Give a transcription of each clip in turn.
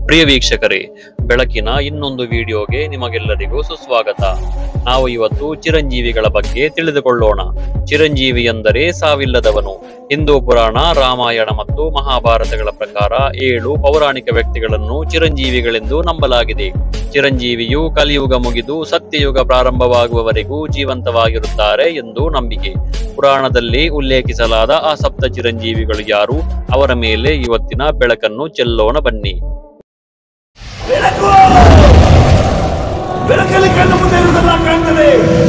ಪ್ರಿಯ ವೀಕ್ಷಕರೇ ಬೆಳಕಿನ ಇನ್ನೊಂದು ವಿಡಿಯೋಗೆ ನಿಮಗೆಲ್ಲರಿಗೂ ಸುಸ್ವಾಗತ ನಾವು ಇವತ್ತು ಚಿರಂಜೀವಿಗಳ ಬಗ್ಗೆ ತಿಳಿದುಕೊಳ್ಳೋಣ ಚಿರಂಜೀವಿ ಎಂದರೆ ಸಾವಿಲ್ಲದವನು ಹಿಂದೂ ಪುರಾಣ ರಾಮಾಯಣ ಮತ್ತು ಮಹಾಭಾರತಗಳ ಪ್ರಕಾರ ಏಳು ಪೌರಾಣಿಕ ವ್ಯಕ್ತಿಗಳನ್ನು ಚಿರಂಜೀವಿಗಳೆಂದು ನಂಬಲಾಗಿದೆ ಚಿರಂಜೀವಿಯು ಕಲಿಯುಗ ಮುಗಿದು ಸತ್ಯಯುಗ ಪ್ರಾರಂಭವಾಗುವವರೆಗೂ ಜೀವಂತವಾಗಿರುತ್ತಾರೆ ಎಂದು ನಂಬಿಕೆ ಪುರಾಣದಲ್ಲಿ ಉಲ್ಲೇಖಿಸಲಾದ ಆ ಸಪ್ತ ಚಿರಂಜೀವಿಗಳು ಯಾರು ಅವರ ಮೇಲೆ ಇವತ್ತಿನ ಬೆಳಕನ್ನು ಚೆಲ್ಲೋಣ ಬನ್ನಿ ಬೆಳಕು ಬೆಳಕಲ್ಲಿ ಕಣ್ಣು ಮುಂದೆ ಇರುವುದೆಲ್ಲ ಕಾಣ್ತದೆ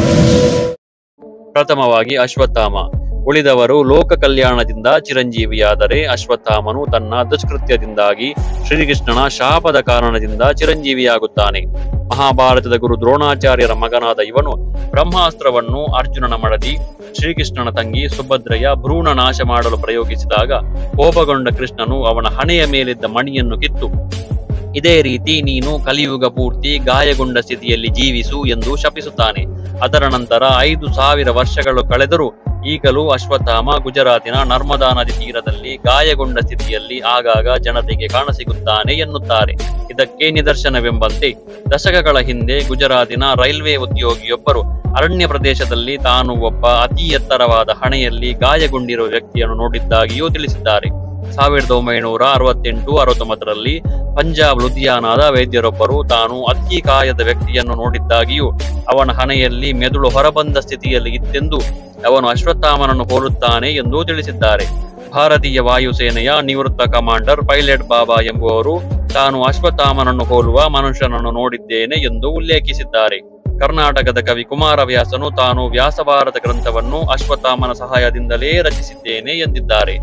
ಪ್ರಥಮವಾಗಿ ಅಶ್ವತ್ಥಾಮ ಉಳಿದವರು ಲೋಕ ಕಲ್ಯಾಣದಿಂದ ಚಿರಂಜೀವಿಯಾದರೆ ಅಶ್ವತ್ಥಾಮನು ತನ್ನ ದುಷ್ಕೃತ್ಯದಿಂದಾಗಿ ಶ್ರೀಕೃಷ್ಣನ ಶಾಪದ ಕಾರಣದಿಂದ ಚಿರಂಜೀವಿಯಾಗುತ್ತಾನೆ ಮಹಾಭಾರತದ ಗುರು ದ್ರೋಣಾಚಾರ್ಯರ ಮಗನಾದ ಇವನು ಬ್ರಹ್ಮಾಸ್ತ್ರವನ್ನು ಅರ್ಜುನನ ಮಡದಿ ಶ್ರೀಕೃಷ್ಣನ ತಂಗಿ ಸುಭದ್ರೆಯ ಭ್ರೂಣ ನಾಶ ಮಾಡಲು ಪ್ರಯೋಗಿಸಿದಾಗ ಕೋಪಗೊಂಡ ಕೃಷ್ಣನು ಅವನ ಹಣೆಯ ಮೇಲಿದ್ದ ಮಣಿಯನ್ನು ಕಿತ್ತು ಇದೇ ರೀತಿ ನೀನು ಕಲಿಯುಗ ಪೂರ್ತಿ ಗಾಯಗೊಂಡ ಸ್ಥಿತಿಯಲ್ಲಿ ಜೀವಿಸು ಎಂದು ಶಪಿಸುತ್ತಾನೆ ಅದರ ನಂತರ ಐದು ಸಾವಿರ ವರ್ಷಗಳು ಕಳೆದರೂ ಈಗಲೂ ಅಶ್ವತ್ಥಾಮ ಗುಜರಾತಿನ ನರ್ಮದಾ ನದಿ ತೀರದಲ್ಲಿ ಗಾಯಗೊಂಡ ಸ್ಥಿತಿಯಲ್ಲಿ ಆಗಾಗ ಜನತೆಗೆ ಕಾಣಸಿಗುತ್ತಾನೆ ಎನ್ನುತ್ತಾರೆ ಇದಕ್ಕೆ ನಿದರ್ಶನವೆಂಬಂತೆ ದಶಕಗಳ ಹಿಂದೆ ಗುಜರಾತಿನ ರೈಲ್ವೆ ಉದ್ಯೋಗಿಯೊಬ್ಬರು ಅರಣ್ಯ ಪ್ರದೇಶದಲ್ಲಿ ತಾನು ಒಬ್ಬ ಅತಿ ಎತ್ತರವಾದ ಹಣೆಯಲ್ಲಿ ಗಾಯಗೊಂಡಿರುವ ವ್ಯಕ್ತಿಯನ್ನು ನೋಡಿದ್ದಾಗಿಯೂ ತಿಳಿಸಿದ್ದಾರೆ ಸಾವಿರದ ಒಂಬೈನೂರ ಅರವತ್ತೆಂಟು ಅರವತ್ತೊಂಬತ್ತರಲ್ಲಿ ಪಂಜಾಬ್ ಲುಧಿಯಾನಾದ ವೈದ್ಯರೊಬ್ಬರು ತಾನು ಅತಿ ಕಾಯದ ವ್ಯಕ್ತಿಯನ್ನು ನೋಡಿದ್ದಾಗಿಯೂ ಅವನ ಹಣೆಯಲ್ಲಿ ಮೆದುಳು ಹೊರಬಂದ ಸ್ಥಿತಿಯಲ್ಲಿ ಇತ್ತೆಂದು ಅವನು ಅಶ್ವತ್ಥಾಮನನ್ನು ಹೋಲುತ್ತಾನೆ ಎಂದು ತಿಳಿಸಿದ್ದಾರೆ ಭಾರತೀಯ ವಾಯುಸೇನೆಯ ನಿವೃತ್ತ ಕಮಾಂಡರ್ ಪೈಲಟ್ ಬಾಬಾ ಎಂಬುವರು ತಾನು ಅಶ್ವತ್ಥಾಮನನ್ನು ಹೋಲುವ ಮನುಷ್ಯನನ್ನು ನೋಡಿದ್ದೇನೆ ಎಂದು ಉಲ್ಲೇಖಿಸಿದ್ದಾರೆ ಕರ್ನಾಟಕದ ಕವಿ ಕುಮಾರವ್ಯಾಸನು ತಾನು ವ್ಯಾಸಭಾರತ ಗ್ರಂಥವನ್ನು ಅಶ್ವತ್ಥಾಮನ ಸಹಾಯದಿಂದಲೇ ರಚಿಸಿದ್ದೇನೆ ಎಂದಿದ್ದಾರೆ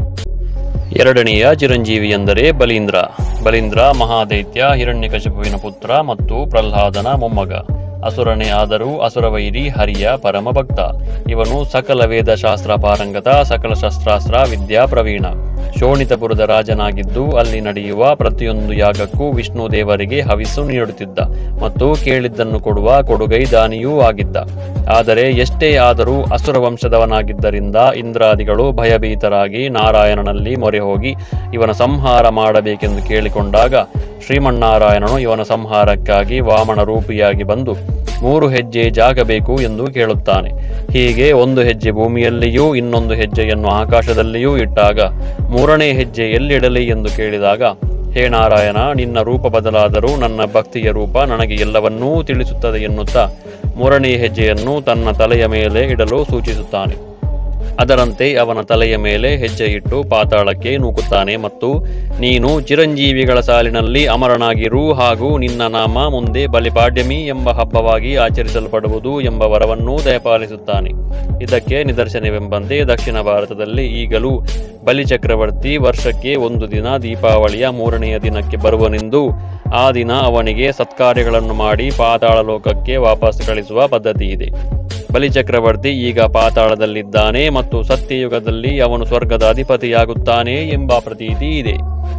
ಎರಡನೆಯ ಚಿರಂಜೀವಿ ಎಂದರೆ ಬಲೀಂದ್ರ ಬಲೀಂದ್ರ ಮಹಾದೈತ್ಯ ಹಿರಣ್ಯಕಶಿಪುವಿನ ಪುತ್ರ ಮತ್ತು ಪ್ರಹ್ಲಾದನ ಮೊಮ್ಮಗ ಅಸುರನೇ ಆದರೂ ಅಸುರವೈರಿ ಹರಿಯ ಪರಮ ಭಕ್ತ ಇವನು ಸಕಲ ವೇದಶಾಸ್ತ್ರ ಪಾರಂಗತ ಸಕಲ ಶಸ್ತ್ರಾಸ್ತ್ರ ವಿದ್ಯಾ ಪ್ರವೀಣ ಶೋಣಿತಪುರದ ರಾಜನಾಗಿದ್ದು ಅಲ್ಲಿ ನಡೆಯುವ ಪ್ರತಿಯೊಂದು ಯಾಗಕ್ಕೂ ವಿಷ್ಣು ದೇವರಿಗೆ ಹವಿಸ್ಸು ನೀಡುತ್ತಿದ್ದ ಮತ್ತು ಕೇಳಿದ್ದನ್ನು ಕೊಡುವ ಕೊಡುಗೈ ದಾನಿಯೂ ಆಗಿದ್ದ ಆದರೆ ಎಷ್ಟೇ ಆದರೂ ಅಸುರ ವಂಶದವನಾಗಿದ್ದರಿಂದ ಇಂದ್ರಾದಿಗಳು ಭಯಭೀತರಾಗಿ ನಾರಾಯಣನಲ್ಲಿ ಮೊರೆ ಹೋಗಿ ಇವನ ಸಂಹಾರ ಮಾಡಬೇಕೆಂದು ಕೇಳಿಕೊಂಡಾಗ ಶ್ರೀಮನ್ನಾರಾಯಣನು ಇವನ ಸಂಹಾರಕ್ಕಾಗಿ ವಾಮನ ರೂಪಿಯಾಗಿ ಬಂದು ಮೂರು ಹೆಜ್ಜೆ ಜಾಗ ಬೇಕು ಎಂದು ಕೇಳುತ್ತಾನೆ ಹೀಗೆ ಒಂದು ಹೆಜ್ಜೆ ಭೂಮಿಯಲ್ಲಿಯೂ ಇನ್ನೊಂದು ಹೆಜ್ಜೆಯನ್ನು ಆಕಾಶದಲ್ಲಿಯೂ ಇಟ್ಟಾಗ ಮೂರನೇ ಹೆಜ್ಜೆ ಎಲ್ಲಿಡಲಿ ಎಂದು ಕೇಳಿದಾಗ ಹೇ ನಾರಾಯಣ ನಿನ್ನ ರೂಪ ಬದಲಾದರೂ ನನ್ನ ಭಕ್ತಿಯ ರೂಪ ನನಗೆ ಎಲ್ಲವನ್ನೂ ತಿಳಿಸುತ್ತದೆ ಎನ್ನುತ್ತಾ ಮೂರನೇ ಹೆಜ್ಜೆಯನ್ನು ತನ್ನ ತಲೆಯ ಮೇಲೆ ಇಡಲು ಸೂಚಿಸುತ್ತಾನೆ ಅದರಂತೆ ಅವನ ತಲೆಯ ಮೇಲೆ ಹೆಜ್ಜೆ ಇಟ್ಟು ಪಾತಾಳಕ್ಕೆ ನೂಕುತ್ತಾನೆ ಮತ್ತು ನೀನು ಚಿರಂಜೀವಿಗಳ ಸಾಲಿನಲ್ಲಿ ಅಮರನಾಗಿರು ಹಾಗೂ ನಿನ್ನ ನಾಮ ಮುಂದೆ ಬಲಿಪಾಡ್ಯಮಿ ಎಂಬ ಹಬ್ಬವಾಗಿ ಆಚರಿಸಲ್ಪಡುವುದು ಎಂಬ ವರವನ್ನೂ ದಯಪಾಲಿಸುತ್ತಾನೆ ಇದಕ್ಕೆ ನಿದರ್ಶನವೆಂಬಂತೆ ದಕ್ಷಿಣ ಭಾರತದಲ್ಲಿ ಈಗಲೂ ಬಲಿಚಕ್ರವರ್ತಿ ವರ್ಷಕ್ಕೆ ಒಂದು ದಿನ ದೀಪಾವಳಿಯ ಮೂರನೆಯ ದಿನಕ್ಕೆ ಬರುವನೆಂದು ಆ ದಿನ ಅವನಿಗೆ ಸತ್ಕಾರ್ಯಗಳನ್ನು ಮಾಡಿ ಪಾತಾಳ ಲೋಕಕ್ಕೆ ವಾಪಸ್ ಕಳಿಸುವ ಪದ್ಧತಿ ಇದೆ ಬಲಿಚಕ್ರವರ್ತಿ ಈಗ ಪಾತಾಳದಲ್ಲಿದ್ದಾನೆ ಮತ್ತು ಸತ್ಯಯುಗದಲ್ಲಿ ಅವನು ಸ್ವರ್ಗದ ಅಧಿಪತಿಯಾಗುತ್ತಾನೆ ಎಂಬ ಪ್ರತೀತಿ ಇದೆ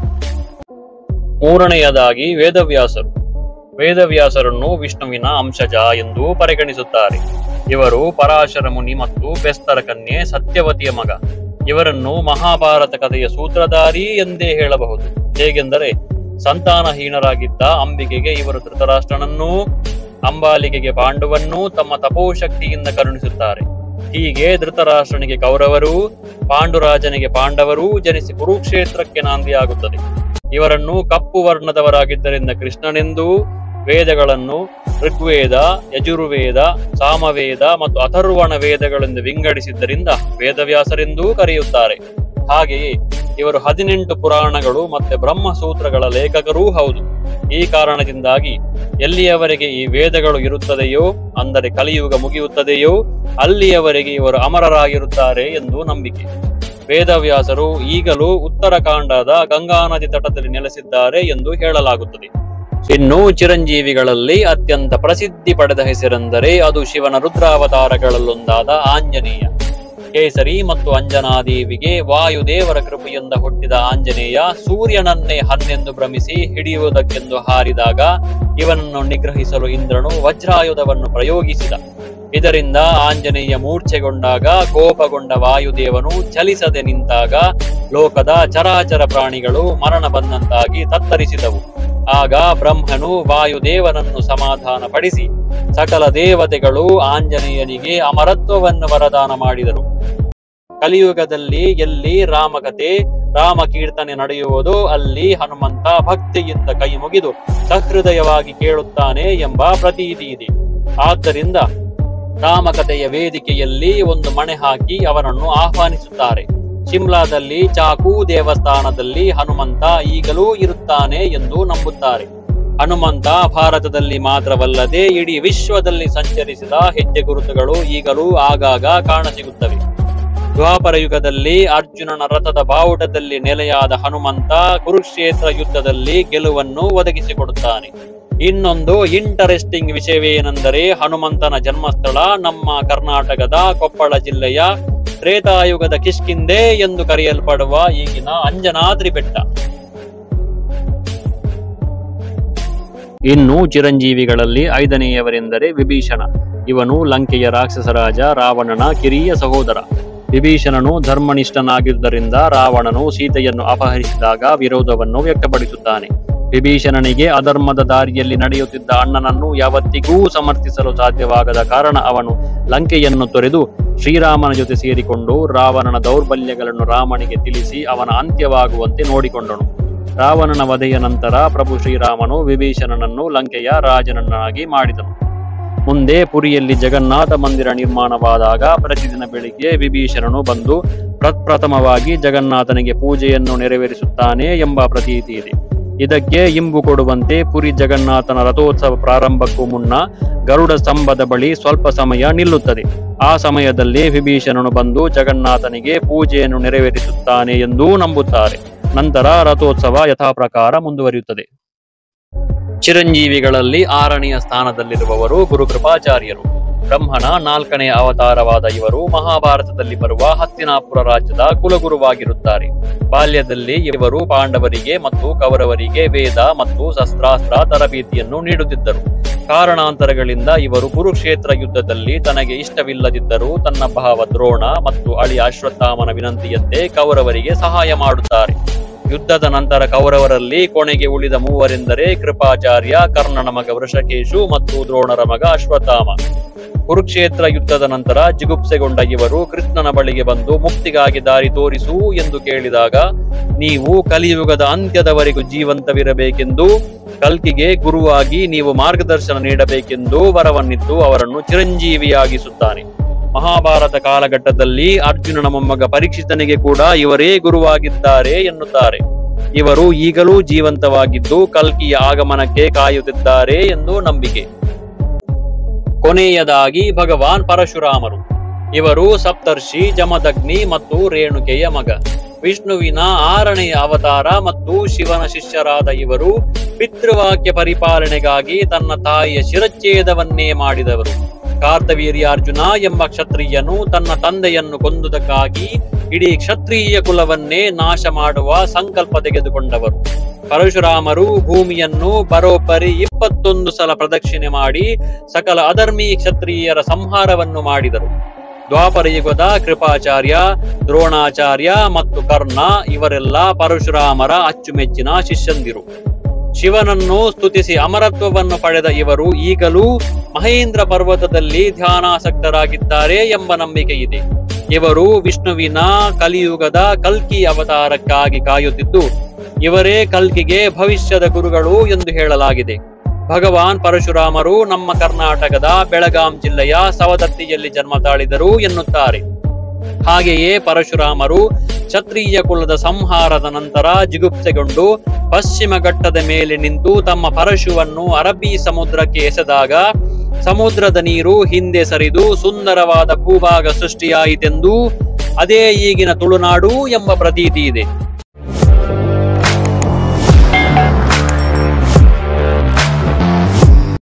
ಮೂರನೆಯದಾಗಿ ವೇದವ್ಯಾಸರು ವೇದವ್ಯಾಸರನ್ನು ವಿಷ್ಣುವಿನ ಅಂಶಜ ಎಂದು ಪರಿಗಣಿಸುತ್ತಾರೆ ಇವರು ಪರಾಶರ ಮುನಿ ಮತ್ತು ಬೆಸ್ತರ ಕನ್ಯೆ ಸತ್ಯವತಿಯ ಮಗ ಇವರನ್ನು ಮಹಾಭಾರತ ಕಥೆಯ ಸೂತ್ರಧಾರಿ ಎಂದೇ ಹೇಳಬಹುದು ಹೇಗೆಂದರೆ ಸಂತಾನಹೀನರಾಗಿದ್ದ ಅಂಬಿಕೆಗೆ ಇವರು ಧೃತರಾಷ್ಟ್ರನನ್ನೂ ಅಂಬಾಲಿಕೆಗೆ ಪಾಂಡವನ್ನೂ ತಮ್ಮ ತಪೋಶಕ್ತಿಯಿಂದ ಕರುಣಿಸುತ್ತಾರೆ ಹೀಗೆ ಧೃತರಾಷ್ಟ್ರನಿಗೆ ಕೌರವರೂ ಪಾಂಡುರಾಜನಿಗೆ ಪಾಂಡವರೂ ಜನಿಸಿ ಕುರುಕ್ಷೇತ್ರಕ್ಕೆ ನಾಂದಿಯಾಗುತ್ತದೆ ಇವರನ್ನು ಕಪ್ಪು ವರ್ಣದವರಾಗಿದ್ದರಿಂದ ಕೃಷ್ಣನೆಂದೂ ವೇದಗಳನ್ನು ಋಗ್ವೇದ ಯಜುರ್ವೇದ ಸಾಮವೇದ ಮತ್ತು ಅಥರ್ವಣ ವೇದಗಳೆಂದು ವಿಂಗಡಿಸಿದ್ದರಿಂದ ವೇದವ್ಯಾಸರೆಂದೂ ಕರೆಯುತ್ತಾರೆ ಹಾಗೆಯೇ ಇವರು ಹದಿನೆಂಟು ಪುರಾಣಗಳು ಮತ್ತೆ ಬ್ರಹ್ಮಸೂತ್ರಗಳ ಲೇಖಕರೂ ಹೌದು ಈ ಕಾರಣದಿಂದಾಗಿ ಎಲ್ಲಿಯವರೆಗೆ ಈ ವೇದಗಳು ಇರುತ್ತದೆಯೋ ಅಂದರೆ ಕಲಿಯುಗ ಮುಗಿಯುತ್ತದೆಯೋ ಅಲ್ಲಿಯವರೆಗೆ ಇವರು ಅಮರರಾಗಿರುತ್ತಾರೆ ಎಂದು ನಂಬಿಕೆ ವೇದವ್ಯಾಸರು ಈಗಲೂ ಉತ್ತರಾಖಂಡದ ಗಂಗಾ ನದಿ ತಟದಲ್ಲಿ ನೆಲೆಸಿದ್ದಾರೆ ಎಂದು ಹೇಳಲಾಗುತ್ತದೆ ಇನ್ನು ಚಿರಂಜೀವಿಗಳಲ್ಲಿ ಅತ್ಯಂತ ಪ್ರಸಿದ್ಧಿ ಪಡೆದ ಹೆಸರೆಂದರೆ ಅದು ಶಿವನ ರುದ್ರಾವತಾರಗಳಲ್ಲೊಂದಾದ ಆಂಜನೇಯ ಕೇಸರಿ ಮತ್ತು ಅಂಜನಾದೇವಿಗೆ ವಾಯುದೇವರ ಕೃಪೆಯಿಂದ ಹುಟ್ಟಿದ ಆಂಜನೇಯ ಸೂರ್ಯನನ್ನೇ ಹನ್ನೆಂದು ಭ್ರಮಿಸಿ ಹಿಡಿಯುವುದಕ್ಕೆಂದು ಹಾರಿದಾಗ ಇವನನ್ನು ನಿಗ್ರಹಿಸಲು ಇಂದ್ರನು ವಜ್ರಾಯುಧವನ್ನು ಪ್ರಯೋಗಿಸಿದ ಇದರಿಂದ ಆಂಜನೇಯ ಮೂರ್ಛೆಗೊಂಡಾಗ ಕೋಪಗೊಂಡ ವಾಯುದೇವನು ಚಲಿಸದೆ ನಿಂತಾಗ ಲೋಕದ ಚರಾಚರ ಪ್ರಾಣಿಗಳು ಮರಣ ಬಂದಂತಾಗಿ ತತ್ತರಿಸಿದವು ಆಗ ಬ್ರಹ್ಮನು ವಾಯುದೇವನನ್ನು ಸಮಾಧಾನಪಡಿಸಿ ಸಕಲ ದೇವತೆಗಳು ಆಂಜನೇಯನಿಗೆ ಅಮರತ್ವವನ್ನು ವರದಾನ ಮಾಡಿದರು ಕಲಿಯುಗದಲ್ಲಿ ಎಲ್ಲಿ ರಾಮಕಥೆ ರಾಮ ಕೀರ್ತನೆ ನಡೆಯುವುದೋ ಅಲ್ಲಿ ಹನುಮಂತ ಭಕ್ತಿಯಿಂದ ಕೈ ಮುಗಿದು ಸಹೃದಯವಾಗಿ ಕೇಳುತ್ತಾನೆ ಎಂಬ ಪ್ರತೀತಿ ಇದೆ ಆದ್ದರಿಂದ ರಾಮಕಥೆಯ ವೇದಿಕೆಯಲ್ಲಿ ಒಂದು ಮಣೆ ಹಾಕಿ ಅವನನ್ನು ಆಹ್ವಾನಿಸುತ್ತಾರೆ ಶಿಮ್ಲಾದಲ್ಲಿ ಚಾಕು ದೇವಸ್ಥಾನದಲ್ಲಿ ಹನುಮಂತ ಈಗಲೂ ಇರುತ್ತಾನೆ ಎಂದು ನಂಬುತ್ತಾರೆ ಹನುಮಂತ ಭಾರತದಲ್ಲಿ ಮಾತ್ರವಲ್ಲದೆ ಇಡೀ ವಿಶ್ವದಲ್ಲಿ ಸಂಚರಿಸಿದ ಹೆಜ್ಜೆ ಗುರುತುಗಳು ಈಗಲೂ ಆಗಾಗ ಕಾಣಸಿಗುತ್ತವೆ ದ್ವಾಪರ ಯುಗದಲ್ಲಿ ಅರ್ಜುನನ ರಥದ ಬಾವುಟದಲ್ಲಿ ನೆಲೆಯಾದ ಹನುಮಂತ ಕುರುಕ್ಷೇತ್ರ ಯುದ್ಧದಲ್ಲಿ ಗೆಲುವನ್ನು ಒದಗಿಸಿಕೊಡುತ್ತಾನೆ ಇನ್ನೊಂದು ಇಂಟರೆಸ್ಟಿಂಗ್ ವಿಷಯವೇನೆಂದರೆ ಹನುಮಂತನ ಜನ್ಮಸ್ಥಳ ನಮ್ಮ ಕರ್ನಾಟಕದ ಕೊಪ್ಪಳ ಜಿಲ್ಲೆಯ ತ್ರೇತಾಯುಗದ ಕಿಷ್ಕಿಂದೆ ಎಂದು ಕರೆಯಲ್ಪಡುವ ಈಗಿನ ಅಂಜನಾದ್ರಿ ಬೆಟ್ಟ ಇನ್ನು ಚಿರಂಜೀವಿಗಳಲ್ಲಿ ಐದನೆಯವರೆಂದರೆ ವಿಭೀಷಣ ಇವನು ಲಂಕೆಯ ರಾಕ್ಷಸ ರಾಜ ರಾವಣನ ಕಿರಿಯ ಸಹೋದರ ವಿಭೀಷಣನು ಧರ್ಮನಿಷ್ಠನಾಗಿದ್ದರಿಂದ ರಾವಣನು ಸೀತೆಯನ್ನು ಅಪಹರಿಸಿದಾಗ ವಿರೋಧವನ್ನು ವ್ಯಕ್ತಪಡಿಸುತ್ತಾನೆ ವಿಭೀಷಣನಿಗೆ ಅಧರ್ಮದ ದಾರಿಯಲ್ಲಿ ನಡೆಯುತ್ತಿದ್ದ ಅಣ್ಣನನ್ನು ಯಾವತ್ತಿಗೂ ಸಮರ್ಥಿಸಲು ಸಾಧ್ಯವಾಗದ ಕಾರಣ ಅವನು ಲಂಕೆಯನ್ನು ತೊರೆದು ಶ್ರೀರಾಮನ ಜೊತೆ ಸೇರಿಕೊಂಡು ರಾವಣನ ದೌರ್ಬಲ್ಯಗಳನ್ನು ರಾಮನಿಗೆ ತಿಳಿಸಿ ಅವನ ಅಂತ್ಯವಾಗುವಂತೆ ನೋಡಿಕೊಂಡನು ರಾವಣನ ವಧೆಯ ನಂತರ ಪ್ರಭು ಶ್ರೀರಾಮನು ವಿಭೀಷಣನನ್ನು ಲಂಕೆಯ ರಾಜನನ್ನಾಗಿ ಮಾಡಿದನು ಮುಂದೆ ಪುರಿಯಲ್ಲಿ ಜಗನ್ನಾಥ ಮಂದಿರ ನಿರ್ಮಾಣವಾದಾಗ ಪ್ರತಿದಿನ ಬೆಳಿಗ್ಗೆ ವಿಭೀಷಣನು ಬಂದು ಪ್ರಪ್ರಥಮವಾಗಿ ಜಗನ್ನಾಥನಿಗೆ ಪೂಜೆಯನ್ನು ನೆರವೇರಿಸುತ್ತಾನೆ ಎಂಬ ಪ್ರತೀತಿ ಇದೆ ಇದಕ್ಕೆ ಇಂಬು ಕೊಡುವಂತೆ ಪುರಿ ಜಗನ್ನಾಥನ ರಥೋತ್ಸವ ಪ್ರಾರಂಭಕ್ಕೂ ಮುನ್ನ ಗರುಡ ಸ್ತಂಭದ ಬಳಿ ಸ್ವಲ್ಪ ಸಮಯ ನಿಲ್ಲುತ್ತದೆ ಆ ಸಮಯದಲ್ಲಿ ವಿಭೀಷಣನು ಬಂದು ಜಗನ್ನಾಥನಿಗೆ ಪೂಜೆಯನ್ನು ನೆರವೇರಿಸುತ್ತಾನೆ ಎಂದೂ ನಂಬುತ್ತಾರೆ ನಂತರ ರಥೋತ್ಸವ ಯಥಾಪ್ರಕಾರ ಮುಂದುವರಿಯುತ್ತದೆ ಚಿರಂಜೀವಿಗಳಲ್ಲಿ ಆರನೆಯ ಸ್ಥಾನದಲ್ಲಿರುವವರು ಗುರುಕೃಪಾಚಾರ್ಯರು ಬ್ರಹ್ಮನ ನಾಲ್ಕನೆಯ ಅವತಾರವಾದ ಇವರು ಮಹಾಭಾರತದಲ್ಲಿ ಬರುವ ಹಸ್ತಿನಾಪುರ ರಾಜ್ಯದ ಕುಲಗುರುವಾಗಿರುತ್ತಾರೆ ಬಾಲ್ಯದಲ್ಲಿ ಇವರು ಪಾಂಡವರಿಗೆ ಮತ್ತು ಕೌರವರಿಗೆ ವೇದ ಮತ್ತು ಶಸ್ತ್ರಾಸ್ತ್ರ ತರಬೇತಿಯನ್ನು ನೀಡುತ್ತಿದ್ದರು ಕಾರಣಾಂತರಗಳಿಂದ ಇವರು ಕುರುಕ್ಷೇತ್ರ ಯುದ್ಧದಲ್ಲಿ ತನಗೆ ಇಷ್ಟವಿಲ್ಲದಿದ್ದರೂ ತನ್ನ ಭಾವ ದ್ರೋಣ ಮತ್ತು ಅಳಿ ಅಶ್ವತ್ಥಾಮನ ವಿನಂತಿಯಂತೆ ಕೌರವರಿಗೆ ಸಹಾಯ ಮಾಡುತ್ತಾರೆ ಯುದ್ಧದ ನಂತರ ಕೌರವರಲ್ಲಿ ಕೊನೆಗೆ ಉಳಿದ ಮೂವರೆಂದರೆ ಕೃಪಾಚಾರ್ಯ ಕರ್ಣನ ಮಗ ವೃಷಕೇಶು ಮತ್ತು ದ್ರೋಣರ ಮಗ ಅಶ್ವತ್ಥಾಮ ಕುರುಕ್ಷೇತ್ರ ಯುದ್ಧದ ನಂತರ ಜಿಗುಪ್ಸೆಗೊಂಡ ಇವರು ಕೃಷ್ಣನ ಬಳಿಗೆ ಬಂದು ಮುಕ್ತಿಗಾಗಿ ದಾರಿ ತೋರಿಸು ಎಂದು ಕೇಳಿದಾಗ ನೀವು ಕಲಿಯುಗದ ಅಂತ್ಯದವರೆಗೂ ಜೀವಂತವಿರಬೇಕೆಂದು ಕಲ್ಕಿಗೆ ಗುರುವಾಗಿ ನೀವು ಮಾರ್ಗದರ್ಶನ ನೀಡಬೇಕೆಂದು ವರವನ್ನಿತ್ತು ಅವರನ್ನು ಚಿರಂಜೀವಿಯಾಗಿಸುತ್ತಾನೆ ಮಹಾಭಾರತ ಕಾಲಘಟ್ಟದಲ್ಲಿ ಅರ್ಜುನನ ಮೊಮ್ಮಗ ಪರೀಕ್ಷಿತನಿಗೆ ಕೂಡ ಇವರೇ ಗುರುವಾಗಿದ್ದಾರೆ ಎನ್ನುತ್ತಾರೆ ಇವರು ಈಗಲೂ ಜೀವಂತವಾಗಿದ್ದು ಕಲ್ಕಿಯ ಆಗಮನಕ್ಕೆ ಕಾಯುತ್ತಿದ್ದಾರೆ ಎಂದು ನಂಬಿಕೆ ಕೊನೆಯದಾಗಿ ಭಗವಾನ್ ಪರಶುರಾಮರು ಇವರು ಸಪ್ತರ್ಷಿ ಜಮದಗ್ನಿ ಮತ್ತು ರೇಣುಕೆಯ ಮಗ ವಿಷ್ಣುವಿನ ಆರನೆಯ ಅವತಾರ ಮತ್ತು ಶಿವನ ಶಿಷ್ಯರಾದ ಇವರು ಪಿತೃವಾಕ್ಯ ಪರಿಪಾಲನೆಗಾಗಿ ತನ್ನ ತಾಯಿಯ ಶಿರಚ್ಛೇದವನ್ನೇ ಮಾಡಿದವರು ಕಾರ್ತವೀರ್ಯಾರ್ಜುನ ಎಂಬ ಕ್ಷತ್ರಿಯನು ತನ್ನ ತಂದೆಯನ್ನು ಕೊಂದುದಕ್ಕಾಗಿ ಇಡೀ ಕ್ಷತ್ರಿಯ ಕುಲವನ್ನೇ ನಾಶ ಮಾಡುವ ಸಂಕಲ್ಪ ತೆಗೆದುಕೊಂಡವರು ಪರಶುರಾಮರು ಭೂಮಿಯನ್ನು ಬರೋಬ್ಬರಿ ಇಪ್ಪತ್ತೊಂದು ಸಲ ಪ್ರದಕ್ಷಿಣೆ ಮಾಡಿ ಸಕಲ ಅಧರ್ಮಿ ಕ್ಷತ್ರಿಯರ ಸಂಹಾರವನ್ನು ಮಾಡಿದರು ದ್ವಾಪರ ಯುಗದ ಕೃಪಾಚಾರ್ಯ ದ್ರೋಣಾಚಾರ್ಯ ಮತ್ತು ಕರ್ಣ ಇವರೆಲ್ಲ ಪರಶುರಾಮರ ಅಚ್ಚುಮೆಚ್ಚಿನ ಶಿಷ್ಯಂದಿರು ಶಿವನನ್ನು ಸ್ತುತಿಸಿ ಅಮರತ್ವವನ್ನು ಪಡೆದ ಇವರು ಈಗಲೂ ಮಹೇಂದ್ರ ಪರ್ವತದಲ್ಲಿ ಧ್ಯಾನಾಸಕ್ತರಾಗಿದ್ದಾರೆ ಎಂಬ ನಂಬಿಕೆ ಇದೆ ಇವರು ವಿಷ್ಣುವಿನ ಕಲಿಯುಗದ ಕಲ್ಕಿ ಅವತಾರಕ್ಕಾಗಿ ಕಾಯುತ್ತಿದ್ದು ಇವರೇ ಕಲ್ಕಿಗೆ ಭವಿಷ್ಯದ ಗುರುಗಳು ಎಂದು ಹೇಳಲಾಗಿದೆ ಭಗವಾನ್ ಪರಶುರಾಮರು ನಮ್ಮ ಕರ್ನಾಟಕದ ಬೆಳಗಾಂ ಜಿಲ್ಲೆಯ ಸವದತ್ತಿಯಲ್ಲಿ ಜನ್ಮ ತಾಳಿದರು ಎನ್ನುತ್ತಾರೆ ಹಾಗೆಯೇ ಪರಶುರಾಮರು ಕ್ಷತ್ರಿಯ ಕುಲದ ಸಂಹಾರದ ನಂತರ ಜಿಗುಪ್ಸೆಗೊಂಡು ಪಶ್ಚಿಮ ಘಟ್ಟದ ಮೇಲೆ ನಿಂತು ತಮ್ಮ ಪರಶುವನ್ನು ಅರಬ್ಬಿ ಸಮುದ್ರಕ್ಕೆ ಎಸೆದಾಗ ಸಮುದ್ರದ ನೀರು ಹಿಂದೆ ಸರಿದು ಸುಂದರವಾದ ಭೂಭಾಗ ಸೃಷ್ಟಿಯಾಯಿತೆಂದೂ ಅದೇ ಈಗಿನ ತುಳುನಾಡು ಎಂಬ ಪ್ರತೀತಿ ಇದೆ